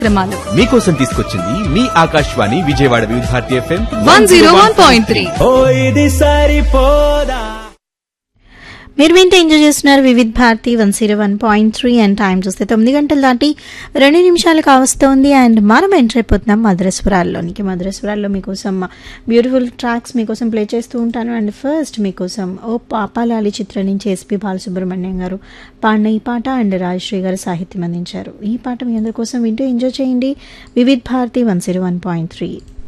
కార్యక్రమాలు మీకోసం తీసుకొచ్చింది మీ Akashvani Vijayawada Vividh Bharati FM one zero one point three ఓ ఇది సరిపోదా మీరు వింటే ఎంజాయ్ చేస్తున్నారు Vividh Bharati one zero one point three and time చూస్తే తొమ్మిది గంటలు దాటి రెండు నిమిషాలు కావస్తోంది అండ్ మనం ఎంటర్ అయిపోతున్నాం మధురస్వరాల్లోనికి మధురస్వరాల్లో మీకోసం బ్యూటిఫుల్ ట్రాక్స్ మీకోసం ప్లే చేస్తూ ఉంటాను అండ్ ఫస్ట్ మీకోసం ఓ పాపాలాలి చిత్రం నుంచి ఎస్పి బాలసుబ్రహ్మణ్యం గారు పాడిన ఈ పాట అండ్ రాజశ్రీ గారు సాహిత్యం అందించారు ఈ పాట మీ అందరి కోసం వింటూ ఎంజాయ్ చేయండి Vividh Bharati one zero one point three